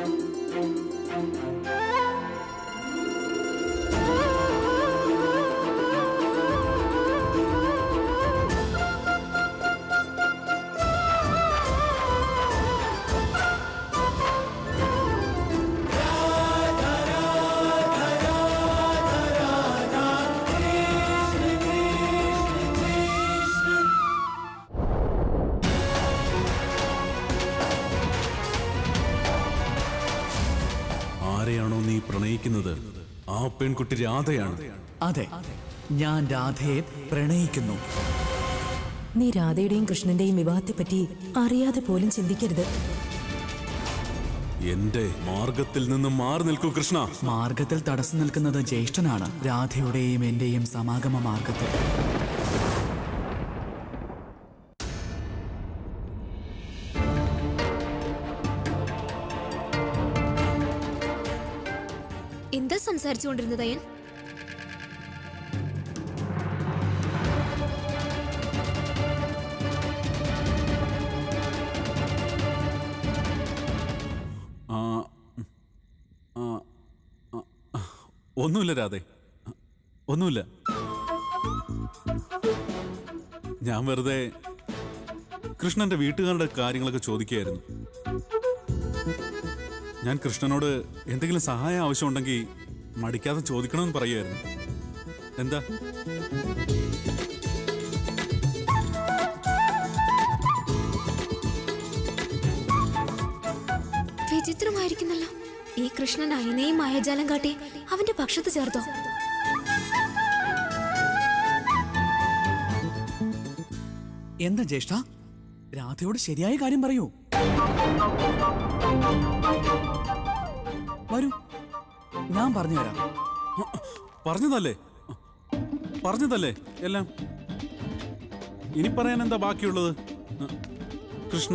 ആരെയാണോ നീ പ്രണയിക്കുന്നത് ആ പെൺകുട്ടി രാധയാണ് അതെ ഞാൻ രാധയെ പ്രണയിക്കുന്നു നീ രാധയുടെയും കൃഷ്ണന്റെയും വിവാഹത്തെപ്പറ്റി അറിയാതെ പോലും ചിന്തിക്കരുത് എന്റെ മാർഗത്തിൽ നിന്ന് മാറി നിൽക്കൂ കൃഷ്ണ മാർഗത്തിൽ തടസ്സം നിൽക്കുന്നത് ജ്യേഷ്ഠനാണ് രാധയുടെയും എന്റെയും സമാഗമ മാർഗത്തിൽ എന്താ സംസാരിച്ചുകൊണ്ടിരുന്നത് അയൻ ആ, ആ, ആ, ഒന്നുമില്ല രാധേ ഒന്നുമില്ല ഞാൻ വെറുതെ കൃഷ്ണന്റെ വീട്ടുകാരുടെ കാര്യങ്ങളൊക്കെ ചോദിക്കുകയായിരുന്നു ഞാൻ കൃഷ്ണനോട് എന്തെങ്കിലും സഹായം ആവശ്യമുണ്ടെങ്കിൽ മടിക്കാതെ ചോദിക്കണമെന്ന് പറയുമായിരുന്നു എന്താ വിചിത്രമായിരിക്കുന്നല്ലോ ഈ കൃഷ്ണൻ അയനെയും മായജാലം കാട്ടി അവന്റെ പക്ഷത്ത് ചേർത്തോ എന്താ ജ്യേഷ്ഠ രാധയോട് ശരിയായ കാര്യം പറയൂ വരൂ ഞാൻ പറഞ്ഞുതരാം പറഞ്ഞതല്ലേ പറഞ്ഞതല്ലേ എല്ലാം ഇനി പറയാൻ എന്താ ബാക്കിയുള്ളത് കൃഷ്ണ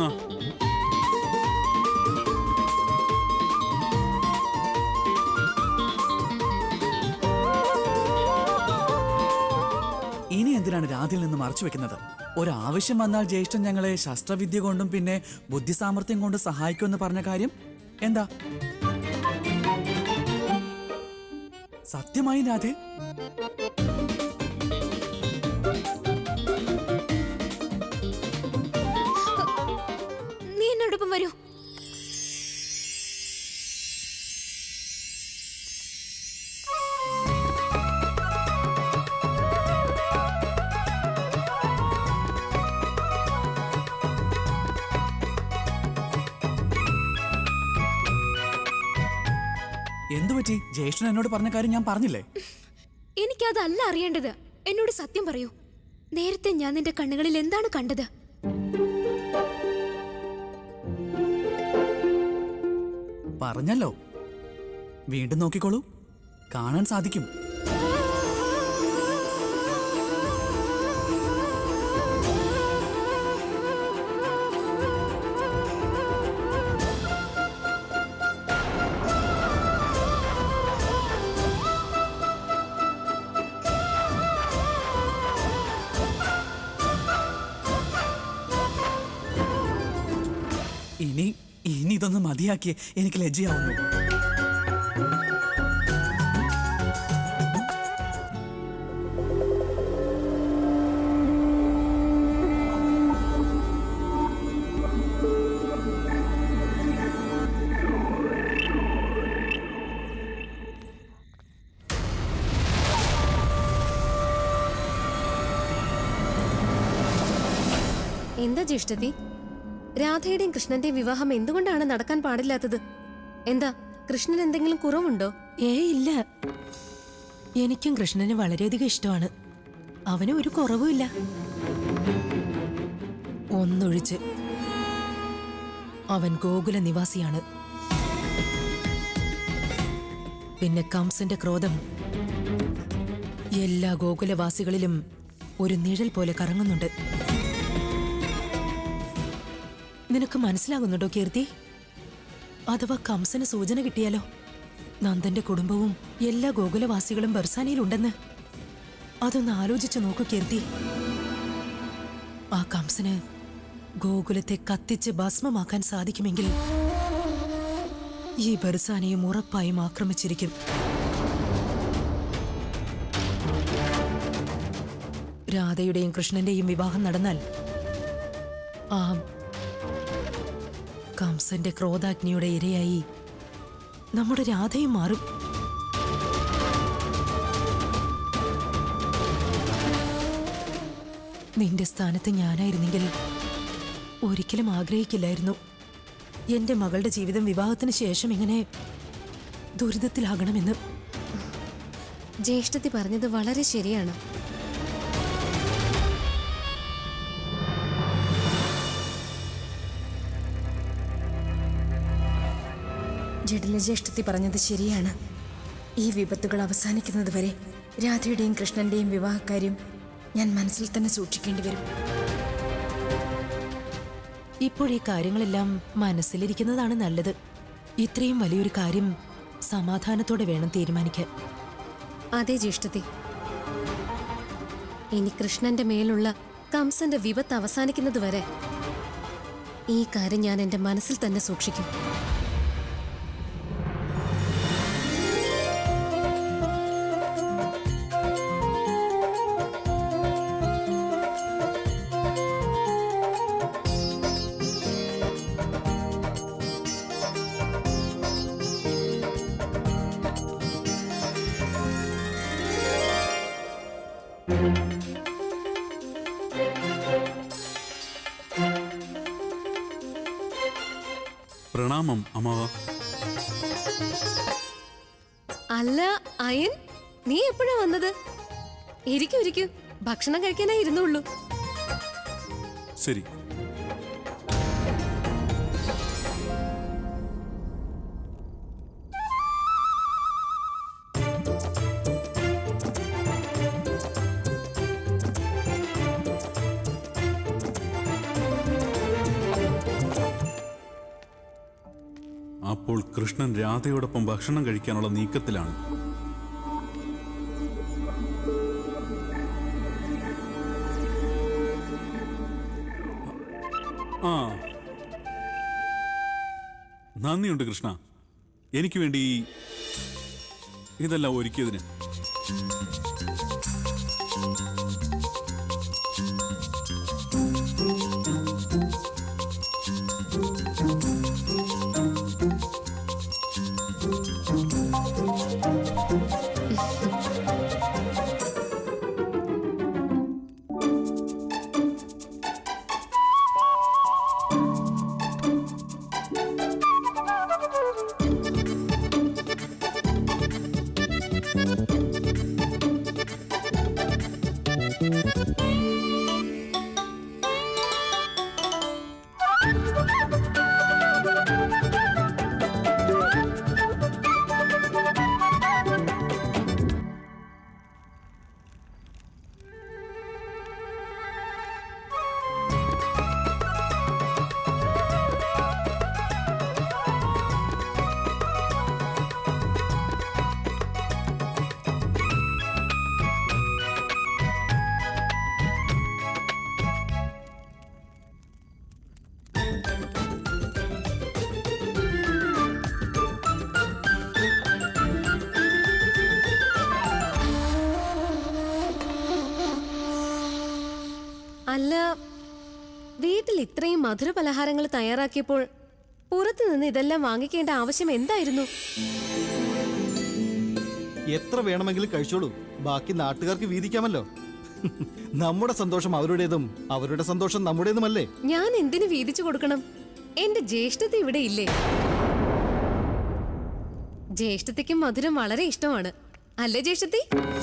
ഇനി എന്തിനാണ് രാധയിൽ നിന്ന് മറച്ചു വെക്കുന്നത് ഒരാവശ്യം വന്നാൽ ജ്യേഷ്ഠൻ ഞങ്ങളെ ശസ്ത്രവിദ്യ കൊണ്ടും പിന്നെ ബുദ്ധിസാമർഥ്യം കൊണ്ട് സഹായിക്കുമെന്ന് പറഞ്ഞ കാര്യം എന്താ സത്യമായി രാധേ നീ എന്നോടൊപ്പം വരൂ എന്തുപറ്റി ജ്യേഷ്ഠൻ എന്നോട് പറഞ്ഞ കാര്യം ഞാൻ പറഞ്ഞില്ലേ എനിക്കതല്ല അറിയേണ്ടത് എന്നോട് സത്യം പറയൂ നേരത്തെ ഞാൻ നിന്റെ കണ്ണുകളിൽ എന്താണ് കണ്ടത് പറഞ്ഞല്ലോ വീണ്ടും നോക്കിക്കോളൂ കാണാൻ സാധിക്കും ഇനി ഇനി ഇതൊന്ന് മതിയാക്കിയേ എനിക്ക് ലജ്ജയാവുന്നു എന്താ ജ്യേഷ്ഠതി രാധയുടെയും കൃഷ്ണന്റെയും വിവാഹം എന്തുകൊണ്ടാണ് നടക്കാൻ പാടില്ലാത്തത് എന്താ കൃഷ്ണൻ എന്തെങ്കിലും കുറവുണ്ടോ ഏ ഇല്ല എനിക്കും കൃഷ്ണന് വളരെയധികം ഇഷ്ടമാണ് അവന് ഒരു കുറവുമില്ല ഒന്നൊഴിച്ച് അവൻ ഗോകുല നിവാസിയാണ് പിന്നെ കംസന്റെ ക്രോധം എല്ലാ ഗോകുലവാസികളിലും ഒരു നിഴൽ പോലെ കറങ്ങുന്നുണ്ട് നിനക്ക് മനസ്സിലാകുന്നുണ്ടോ കീർത്തി അഥവാ കംസന് സൂചന കിട്ടിയാലോ നന്ദന്റെ കുടുംബവും എല്ലാ ഗോകുലവാസികളും ബർസാനയിലുണ്ടെന്ന് അതൊന്ന് ആലോചിച്ചു നോക്കൂ കീർത്തി ആ കംസന് ഗോകുലത്തെ കത്തിച്ച് ഭസ്മമാക്കാൻ സാധിക്കുമെങ്കിൽ ഈ ബർസാനെയും ഉറപ്പായും ആക്രമിച്ചിരിക്കും രാധയുടെയും കൃഷ്ണന്റെയും വിവാഹം നടന്നാൽ ആ കംസന്റെ ക്രോധാഗ്നിയുടെ ഇരയായി നമ്മുടെ രാധയും മാറും നിന്റെ സ്ഥാനത്ത് ഞാനായിരുന്നെങ്കിൽ ഒരിക്കലും ആഗ്രഹിക്കില്ലായിരുന്നു എന്റെ മകളുടെ ജീവിതം വിവാഹത്തിന് ശേഷം ഇങ്ങനെ ദുരിതത്തിലാകണമെന്ന് ജ്യേഷ്ഠത്തി പറഞ്ഞത് വളരെ ശരിയാണ് ജഡിലജ്യേഷ്ഠത്തി പറഞ്ഞത് ശരിയാണ് ഈ വിപത്തുകൾ അവസാനിക്കുന്നത് വരെ രാധയുടെയും കൃഷ്ണന്റെയും വിവാഹക്കാര്യം ഞാൻ മനസ്സിൽ തന്നെ സൂക്ഷിക്കേണ്ടി വരും ഇപ്പോഴീ കാര്യങ്ങളെല്ലാം മനസ്സിലിരിക്കുന്നതാണ് നല്ലത് ഇത്രയും വലിയൊരു കാര്യം സമാധാനത്തോടെ വേണം തീരുമാനിക്കാൻ അതെ ജ്യേഷ്ഠത്തി ഇനി കൃഷ്ണന്റെ മേലുള്ള കംസന്റെ വിപത്ത് അവസാനിക്കുന്നത് വരെ ഈ കാര്യം ഞാൻ എന്റെ മനസ്സിൽ തന്നെ സൂക്ഷിക്കും പ്രണാമം അമ്മാവ അല്ല അയൻ നീ എപ്പോഴാ വന്നത് ഇരിക്കൂ ഇരിക്കൂ ഭക്ഷണം കഴിക്കാനേ ഇരുന്നുള്ളൂ ശരി അപ്പോൾ കൃഷ്ണൻ രാധയോടൊപ്പം ഭക്ഷണം കഴിക്കാനുള്ള നീക്കത്തിലാണ് ആ നന്ദിയുണ്ട് കൃഷ്ണ എനിക്ക് വേണ്ടി ഇതെല്ലാം ഒരുക്കിയതിന് അല്ല വീട്ടിൽ ഇത്രയും മധുര പലഹാരങ്ങൾ തയ്യാറാക്കിയപ്പോൾ പുറത്തു നിന്ന് ഇതെല്ലാം വാങ്ങിക്കേണ്ട ആവശ്യം എന്തായിരുന്നു എത്ര വേണമെങ്കിലും കഴിച്ചോളൂ ബാക്കി നാട്ടുകാർക്ക് വീതിക്കാമല്ലോ നമ്മുടെ സന്തോഷം അവരുടേതും അവരുടെ സന്തോഷം നമ്മുടേതുമല്ലേ ഞാൻ എന്തിനു വീതിച്ചു കൊടുക്കണം എന്റെ ജ്യേഷ്ഠത്തി ഇവിടെ ഇല്ലേ ജ്യേഷ്ഠത്തിക്കും മധുരം വളരെ ഇഷ്ടമാണ് അല്ലേ ജ്യേഷ്ഠത്തി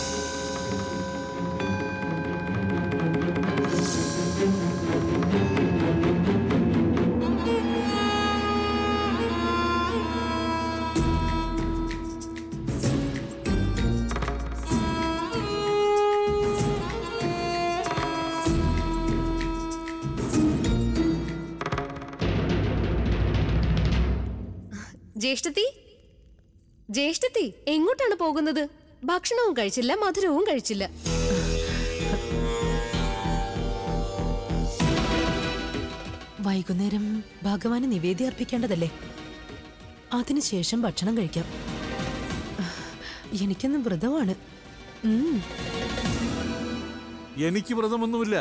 ജ്യേഷ്ഠത്തി ജ്യേഷ്ഠത്തി എങ്ങോട്ടാണ് പോകുന്നത് ഭക്ഷണവും കഴിച്ചില്ല മധുരവും കഴിച്ചില്ല വൈകുന്നേരം ഭഗവാന് നിവേദ്യം അർപ്പിക്കേണ്ടതല്ലേ അതിനുശേഷം ഭക്ഷണം കഴിക്കാം എനിക്കൊന്ന് വ്രതമാണ് ഉം. എനിക്ക് വ്രതമൊന്നുമില്ല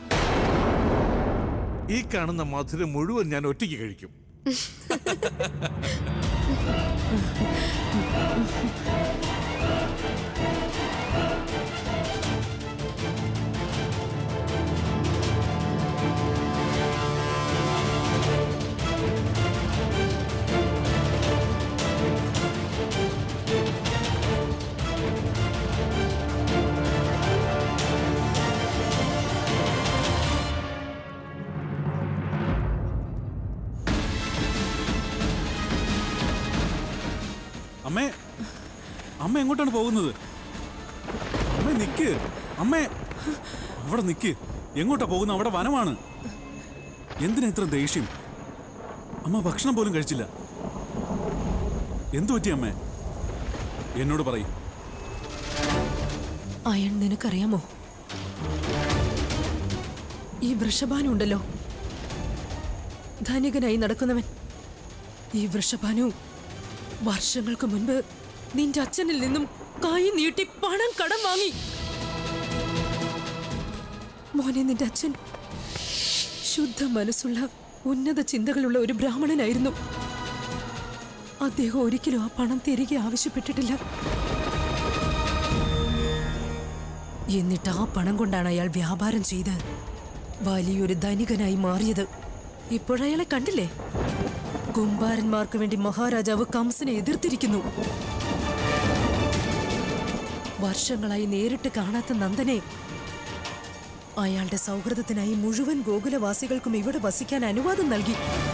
ഈ കാണുന്ന മധുരം മുഴുവൻ ഞാൻ ഒറ്റയ്ക്ക് കഴിക്കും അമ്മേ അമ്മ എങ്ങോട്ടാണ് പോകുന്നത് അമ്മേ നിക്ക് അമ്മേ അവിടെ നിക്ക് എങ്ങോട്ടാ പോകുന്നത് അവിടെ വനമാണ് എന്തിനാ ഇത്ര ദേഷ്യം അമ്മ ഭക്ഷണം പോലും കഴിച്ചില്ല എന്തു പറ്റി അമ്മേ എന്നോട് പറയും അയൺ നിനക്കറിയാമോ ഈ വൃഷഭാനുണ്ടല്ലോ ധനികനായി നടക്കുന്നവൻ ഈ വൃഷഭാനു വർഷങ്ങൾക്ക് മുൻപ് നിന്റെ അച്ഛനിൽ നിന്നും കൈ നീട്ടി പണം കടം വാങ്ങി മോനെ നിന്റെ അച്ഛൻ ശുദ്ധ മനസ്സുള്ള ഉന്നത ചിന്തകളുള്ള ഒരു ബ്രാഹ്മണനായിരുന്നു അദ്ദേഹം ഒരിക്കലും ആ പണം തിരികെ ആവശ്യപ്പെട്ടിട്ടില്ല എന്നിട്ട് ആ പണം കൊണ്ടാണ് അയാൾ വ്യാപാരം ചെയ്ത് വലിയൊരു ധനികനായി മാറിയത് ഇപ്പോഴയാളെ കണ്ടില്ലേ കുംഭാരന്മാർക്ക് വേണ്ടി മഹാരാജാവ് കംസനെ എതിർത്തിരിക്കുന്നു വർഷങ്ങളായി നേരിട്ട് കാണാത്ത നന്ദനെ അയാളുടെ സൗഹൃദത്തിനായി മുഴുവൻ ഗോകുലവാസികൾക്കും ഇവിടെ വസിക്കാൻ അനുവാദം നൽകി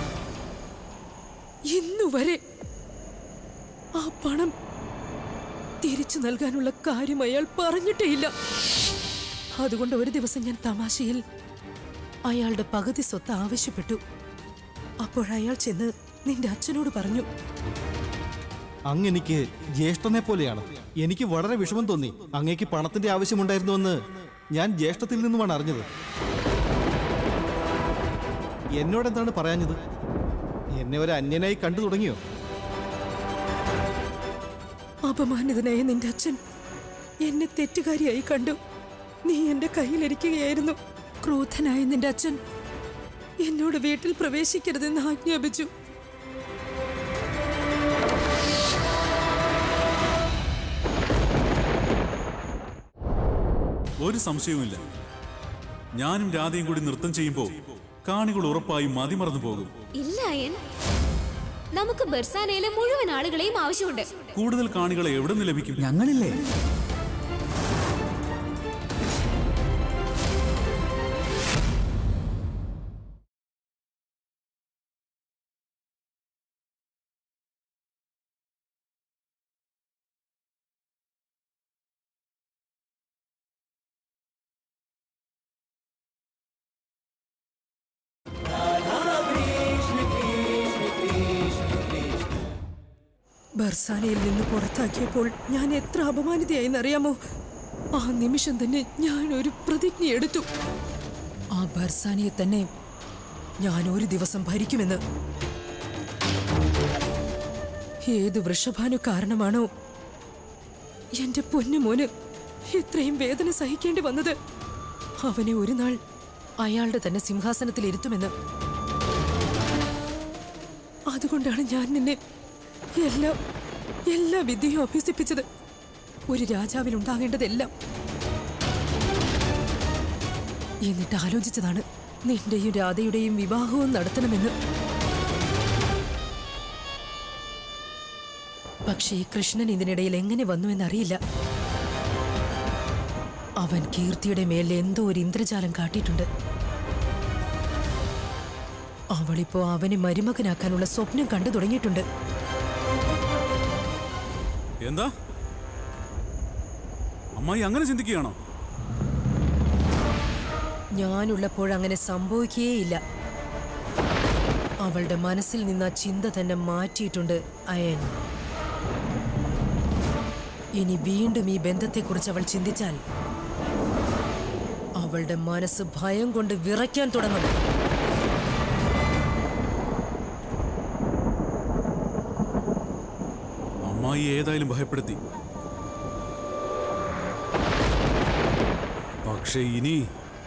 ഇന്നുവരെ ആ പണം തിരിച്ചു നൽകാനുള്ള കാര്യം അയാൾ പറഞ്ഞിട്ടേയില്ല അതുകൊണ്ട് ഒരു ദിവസം ഞാൻ തമാശയിൽ അയാളുടെ പകുതി സ്വത്ത് ആവശ്യപ്പെട്ടു അപ്പോഴയാൾ ചെന്ന് നിന്റെ അച്ഛനോട് പറഞ്ഞു അങ്ങ് എനിക്ക് ജ്യേഷ്ഠനെ പോലെയാണ് എനിക്ക് വളരെ വിഷമം തോന്നി അങ്ങേക്ക് പണത്തിന്റെ ആവശ്യമുണ്ടായിരുന്നുവെന്ന് ഞാൻ ജ്യേഷ്ഠത്തിൽ നിന്നുമാണ് അറിഞ്ഞത് എന്നോട് എന്താണ് പറയാഞ്ഞത് എന്നെ ഒരു അന്യനായി കണ്ടു തുടങ്ങിയോ അപമാനിതനായ നിന്റെ അച്ഛൻ എന്നെ തെറ്റുകാരിയായി കണ്ടു നീ എന്റെ കയ്യിലിരിക്കുകയായിരുന്നു ക്രോധനായ നിന്റെ അച്ഛൻ എന്നോട് വീട്ടിൽ പ്രവേശിക്കരുതെന്ന് ആജ്ഞാപിച്ചു ഒരു സംശയവുമില്ല ഞാനും രാധയും കൂടി നൃത്തം ചെയ്യുമ്പോൾ കാണികൾ ഉറപ്പായും മതിമറന്നു പോകും ഇല്ല അയൻ നമുക്ക് ബർസാനയിലെ മുഴുവൻ ആളുകളെയും ആവശ്യമുണ്ട് കൂടുതൽ കാണികളെ എവിടെ നിന്ന് ലഭിക്കും ഞങ്ങളില്ലേ ബർസാനയിൽ നിന്ന് പുറത്താക്കിയപ്പോൾ ഞാൻ എത്ര അപമാനിതയായെന്നറിയാമോ ആ നിമിഷം തന്നെ ഞാൻ ഒരു പ്രതിജ്ഞ എടുത്തു ആ ബർസാനയെ തന്നെ ഞാൻ ഒരു ദിവസം ഭരിക്കുമെന്ന് ഏത് വൃഷഭാനു കാരണമാണോ എന്റെ പൊന്നുമോന് ഇത്രയും വേദന സഹിക്കേണ്ടി വന്നത് അവനെ ഒരു നാൾ അയാളുടെ തന്നെ സിംഹാസനത്തിൽ ഇരുത്തുമെന്ന് അതുകൊണ്ടാണ് ഞാൻ നിന്നെ എല്ലാ എല്ലാ വിദ്യയും അഭ്യസിപ്പിച്ചത് ഒരു രാജാവിൽ ഉണ്ടാകേണ്ടതെല്ലാം എന്നിട്ട് ആലോചിച്ചതാണ് നിന്റെയും രാധയുടെയും വിവാഹവും നടത്തണമെന്ന് പക്ഷേ ഈ കൃഷ്ണൻ ഇതിനിടയിൽ എങ്ങനെ വന്നുവെന്നറിയില്ല അവൻ കീർത്തിയുടെ മേൽ എന്തോ ഒരു ഇന്ദ്രജാലം കാട്ടിയിട്ടുണ്ട് അവളിപ്പോ അവനെ മരുമകനാക്കാനുള്ള സ്വപ്നം കണ്ടു തുടങ്ങിയിട്ടുണ്ട് എന്താ അമ്മായി അങ്ങനെ ചിന്തിക്കുകയാണോ ഞാനുള്ളപ്പോൾ അങ്ങനെ സംഭവിക്കുകയില്ല അവളുടെ മനസ്സിൽ നിന്ന് ആ ചിന്ത തന്നെ മാറ്റിയിട്ടുണ്ട് അയൻ ഇനി വീണ്ടും ഈ ബന്ധത്തെക്കുറിച്ച് അവൾ ചിന്തിച്ചാൽ അവളുടെ മനസ്സ് ഭയം കൊണ്ട് വിറയ്ക്കാൻ തുടങ്ങും അമ്മായി ഏതായാലും ഭയപ്പെടുത്തി പക്ഷെ ഇനി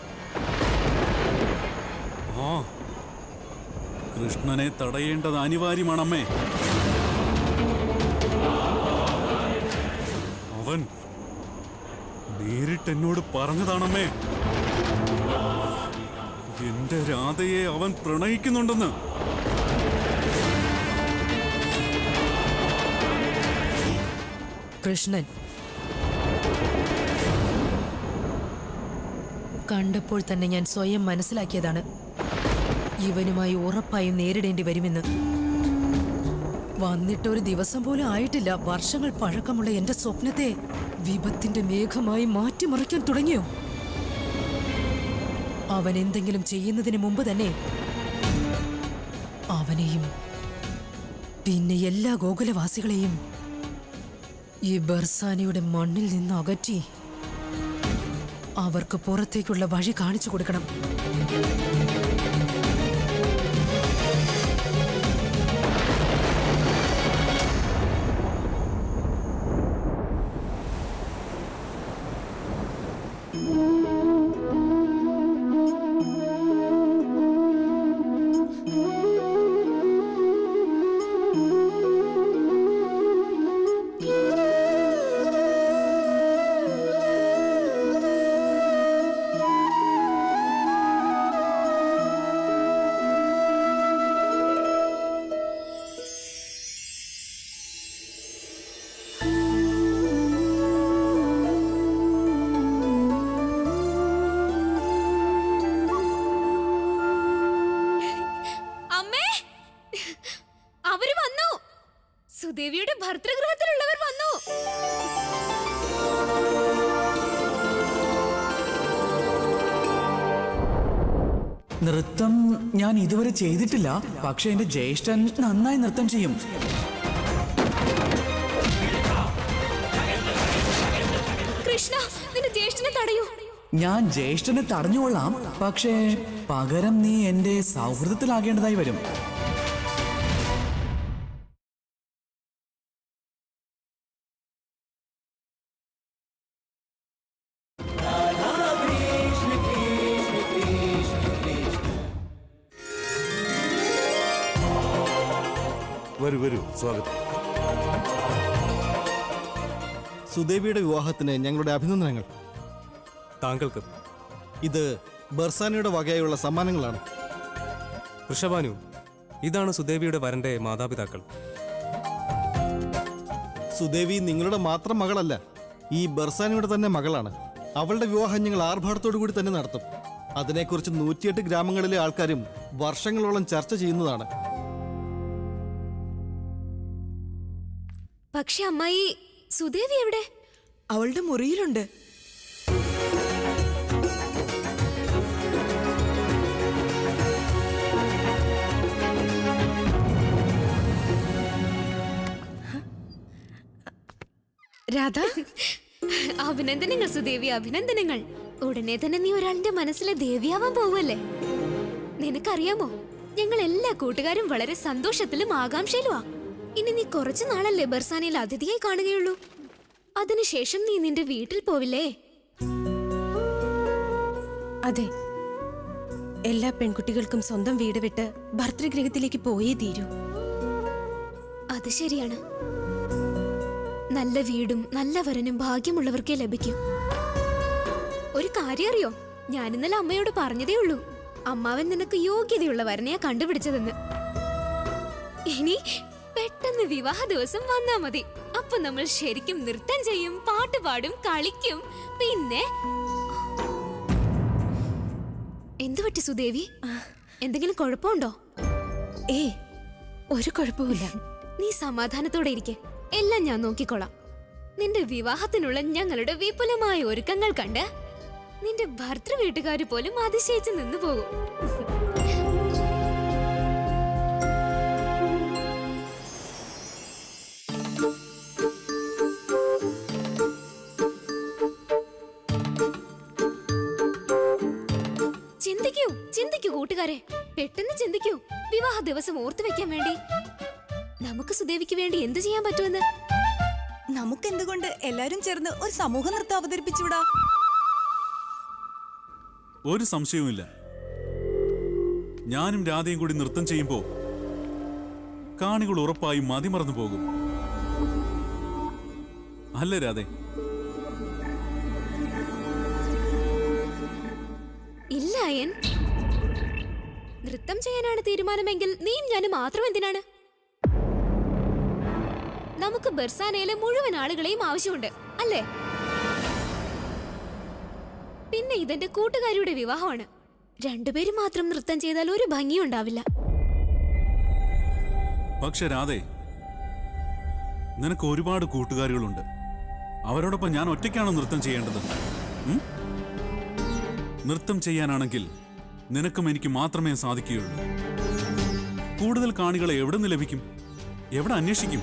ആ കൃഷ്ണനെ തടയേണ്ടത് അനിവാര്യമാണമ്മേ അവൻ നേരിട്ട് എന്നോട് പറഞ്ഞതാണമ്മേ എന്റെ രാധയെ അവൻ പ്രണയിക്കുന്നുണ്ടെന്ന് കൃഷ്ണൻ കണ്ടപ്പോൾ തന്നെ ഞാൻ സ്വയം മനസ്സിലാക്കിയതാണ് ഇവനുമായി ഉറപ്പായും നേരിടേണ്ടി വരുമെന്ന് വന്നിട്ട് ഒരു ദിവസം പോലും ആയിട്ടില്ല വർഷങ്ങൾ പഴക്കമുള്ള എന്റെ സ്വപ്നത്തെ വിപത്തിന്റെ മേഘമായി മാറ്റിമറിക്കാൻ തുടങ്ങിയോ അവൻ എന്തെങ്കിലും ചെയ്യുന്നതിന് മുമ്പ് തന്നെ അവനെയും പിന്നെ എല്ലാ ഗോകുലവാസികളെയും ഈ ബർസാനയുടെ മണ്ണിൽ നിന്ന് അകറ്റി അവർക്ക് പുറത്തേക്കുള്ള വഴി കാണിച്ചു കൊടുക്കണം അമ്മേ അവര് വന്നു സുദേവിയുടെ ഭർത്തൃഗൃഹത്തിലുള്ളവർ വന്നു നൃത്തം ഞാൻ ഇതുവരെ ചെയ്തിട്ടില്ല പക്ഷെ എന്റെ ജ്യേഷ്ഠൻ നന്നായി നൃത്തം ചെയ്യും കൃഷ്ണ നിന്റെ ജ്യേഷ്ഠനെ തടയൂ ഞാൻ ജ്യേഷ്ഠനെ തടഞ്ഞുകൊള്ളാം പക്ഷേ പകരം നീ എന്റെ സൗഹൃദത്തിലാകേണ്ടതായി വരും വരൂ വരൂ സ്വാഗതം സുദേവിയുടെ വിവാഹത്തിന് ഞങ്ങളുടെ അഭിനന്ദനങ്ങൾ താങ്കൾക്ക് ഇത് ബർസാനയുടെ വകയായുള്ള സമ്മാനങ്ങളാണ് വൃഷഭാനു ഇതാണ് സുദേവിയുടെ വരന്റെ മാതാപിതാക്കൾ സുദേവി നിങ്ങളുടെ മാത്രം മകളല്ല ഈ ബർസാനയുടെ തന്നെ മകളാണ് അവളുടെ വിവാഹം ഞങ്ങൾ ആർഭാടത്തോടു കൂടി തന്നെ നടത്തും അതിനെക്കുറിച്ച് നൂറ്റിയെട്ട് ഗ്രാമങ്ങളിലെ ആൾക്കാരും വർഷങ്ങളോളം ചർച്ച ചെയ്യുന്നതാണ് പക്ഷെ അമ്മായി സുദേവി എവിടെ അവളുടെ മുറിയിലുണ്ട് രാധ അഭിനന്ദനങ്ങൾ സുദേവി അഭിനന്ദനങ്ങൾ ഉടനെ തന്നെ നീ ഒരാളിന്റെ മനസ്സിലെ ദേവിയാവാൻ പോവല്ലേ നിനക്കറിയാമോ ഞങ്ങൾ എല്ലാ കൂട്ടുകാരും വളരെ സന്തോഷത്തിലും ആകാംക്ഷയിലുമാ ഇനി നീ കുറച്ചു നാളല്ലേ ബർസാനയിൽ അതിഥിയായി കാണുകയുള്ളൂ അതിനുശേഷം നീ നിന്റെ വീട്ടിൽ പോവില്ലേ അതെ എല്ലാ പെൺകുട്ടികൾക്കും സ്വന്തം വീട് വിട്ട് ഭർതൃഗൃഹത്തിലേക്ക് പോയേ തീരൂ അത് ശരിയാണ് നല്ല വീടും നല്ല വരനും ഭാഗ്യമുള്ളവർക്കേ ലഭിക്കൂ ഒരു കാര്യം അറിയോ ഞാൻ ഇന്നലെ അമ്മയോട് പറഞ്ഞതേ ഉള്ളൂ അമ്മാവൻ നിനക്ക് യോഗ്യതയുള്ള വരനെയാ കണ്ടുപിടിച്ചതെന്ന് ഇനി പെട്ടെന്ന് വിവാഹ ദിവസം വന്നാ മതി അപ്പൊ നമ്മൾ ശരിക്കും നൃത്തം ചെയ്യും പാട്ട് പാടും കളിക്കും പിന്നെ എന്തു പറ്റി സുദേവി എന്തെങ്കിലും കുഴപ്പമുണ്ടോ ഏ ഒരു കുഴപ്പമില്ല നീ സമാധാനത്തോടെ ഇരിക്കെ എല്ലാം ഞാൻ നോക്കിക്കോളാം നിന്റെ വിവാഹത്തിനുള്ള ഞങ്ങളുടെ വിപുലമായ ഒരുക്കങ്ങൾ കണ്ട് നിന്റെ ഭർത്തൃ വീട്ടുകാർ പോലും അതിശയിച്ച് നിന്നു പോകും ചിന്തിക്കൂ ചിന്തിക്കൂ കൂട്ടുകാരെ പെട്ടെന്ന് ചിന്തിക്കൂ വിവാഹ ദിവസം ഓർത്തു വെക്കാൻ വേണ്ടി നമുക്ക് സുദേവിക്ക് വേണ്ടി എന്ത് ചെയ്യാൻ പറ്റുമെന്ന് നമുക്കെന്തുകൊണ്ട് എല്ലാരും ചേർന്ന് ഒരു സമൂഹ നൃത്തം അവതരിപ്പിച്ചുവിടാ ഒരു സംശയവുമില്ല ഞാനും രാധയും കൂടി നൃത്തം ചെയ്യുമ്പോൾ കാണികൾ ഉറപ്പായും മതിമറന്നു പോകും അല്ല രാധേ ഇല്ല അയൻ നൃത്തം ചെയ്യാനാണ് തീരുമാനമെങ്കിൽ നീയും ഞാനും മാത്രം എന്തിനാണ് നമുക്ക് ബെർസാനയിലെ മുഴുവൻ ആളുകളെയും ആവശ്യമുണ്ട് അല്ലേ പിന്നെ ഇതെന്റെ കൂട്ടുകാരിയുടെ വിവാഹമാണ് രണ്ടുപേരും മാത്രം നൃത്തം ചെയ്താൽ ഒരു ഭംഗിയും ഉണ്ടാവില്ല പക്ഷെ രാധേ നിനക്ക് ഒരുപാട് കൂട്ടുകാരികളുണ്ട് അവരോടൊപ്പം ഞാൻ ഒറ്റയ്ക്കാണോ നൃത്തം ചെയ്യേണ്ടത് ഉം? നൃത്തം ചെയ്യാനാണെങ്കിൽ നിനക്കും എനിക്ക് മാത്രമേ സാധിക്കുകയുള്ളൂ കൂടുതൽ കാണികളെ എവിടെ നിന്ന് ലഭിക്കും എവിടെ അന്വേഷിക്കും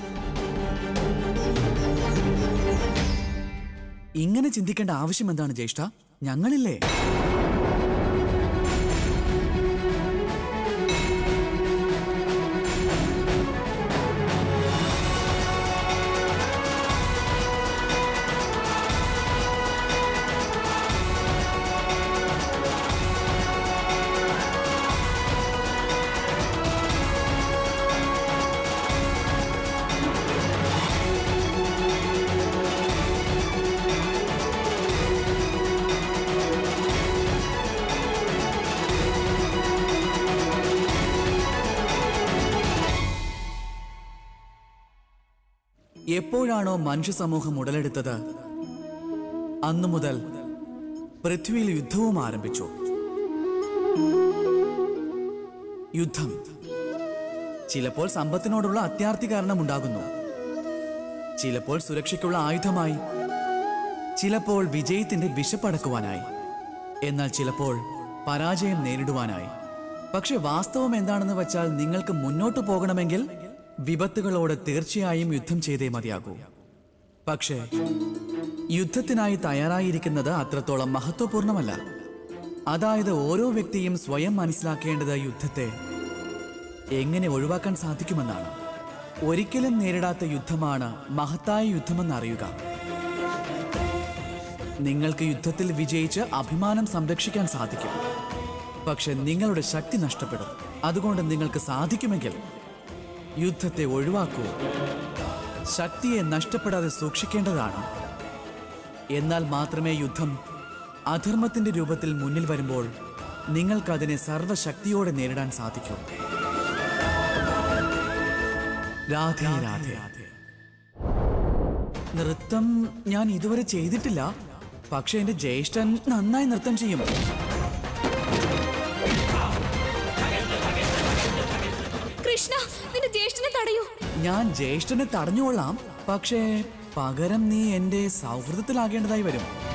ഇങ്ങനെ ചിന്തിക്കേണ്ട ആവശ്യം എന്താണ് ജ്യേഷ്ഠ ഞങ്ങളില്ലേ എപ്പോഴാണോ മനുഷ്യ സമൂഹം ഉടലെടുത്തത് അന്നു മുതൽ പൃഥ്വിയിൽ യുദ്ധവും ആരംഭിച്ചു യുദ്ധം ചിലപ്പോൾ സമ്പത്തിനോടുള്ള അത്യാർത്തി കാരണം ഉണ്ടാകുന്നു ചിലപ്പോൾ സുരക്ഷയ്ക്കുള്ള ആയുധമായി ചിലപ്പോൾ വിജയത്തിന്റെ വിശപ്പടക്കുവാനായി എന്നാൽ ചിലപ്പോൾ പരാജയം നേരിടുവാനായി പക്ഷെ വാസ്തവം എന്താണെന്ന് വെച്ചാൽ നിങ്ങൾക്ക് മുന്നോട്ട് പോകണമെങ്കിൽ വിപത്തുകളോട് തീർച്ചയായും യുദ്ധം ചെയ്തേ മതിയാകൂ പക്ഷേ യുദ്ധത്തിനായി തയ്യാറായിരിക്കുന്നത് അത്രത്തോളം മഹത്വപൂർണമല്ല അതായത് ഓരോ വ്യക്തിയും സ്വയം മനസ്സിലാക്കേണ്ടത് യുദ്ധത്തെ എങ്ങനെ ഒഴിവാക്കാൻ സാധിക്കുമെന്നാണ് ഒരിക്കലും നേരിടാത്ത യുദ്ധമാണ് മഹത്തായ യുദ്ധമെന്ന് അറിയുക നിങ്ങൾക്ക് യുദ്ധത്തിൽ വിജയിച്ച് അഭിമാനം സംരക്ഷിക്കാൻ സാധിക്കും പക്ഷെ നിങ്ങളുടെ ശക്തി നഷ്ടപ്പെടും അതുകൊണ്ട് നിങ്ങൾക്ക് സാധിക്കുമെങ്കിൽ യുദ്ധത്തെ ഒഴിവാക്കൂ ശക്തിയെ നഷ്ടപ്പെടാതെ സൂക്ഷിക്കേണ്ടതാണ് എന്നാൽ മാത്രമേ യുദ്ധം അധർമ്മത്തിന്റെ രൂപത്തിൽ മുന്നിൽ വരുമ്പോൾ നിങ്ങൾക്കതിനെ സർവശക്തിയോടെ നേരിടാൻ സാധിക്കൂ രാധേ രാധേ നൃത്തം ഞാൻ ഇതുവരെ ചെയ്തിട്ടില്ല പക്ഷെ എന്റെ ജ്യേഷ്ഠൻ നന്നായി നൃത്തം ചെയ്യും കൃഷ്ണ നിന്റെ ജ്യേഷ്ഠനെ തടയൂ ഞാൻ ജ്യേഷ്ഠനെ തടഞ്ഞുകൊള്ളാം പക്ഷേ പകരം നീ എന്റെ സൗഹൃദത്തിലാകേണ്ടതായി വരും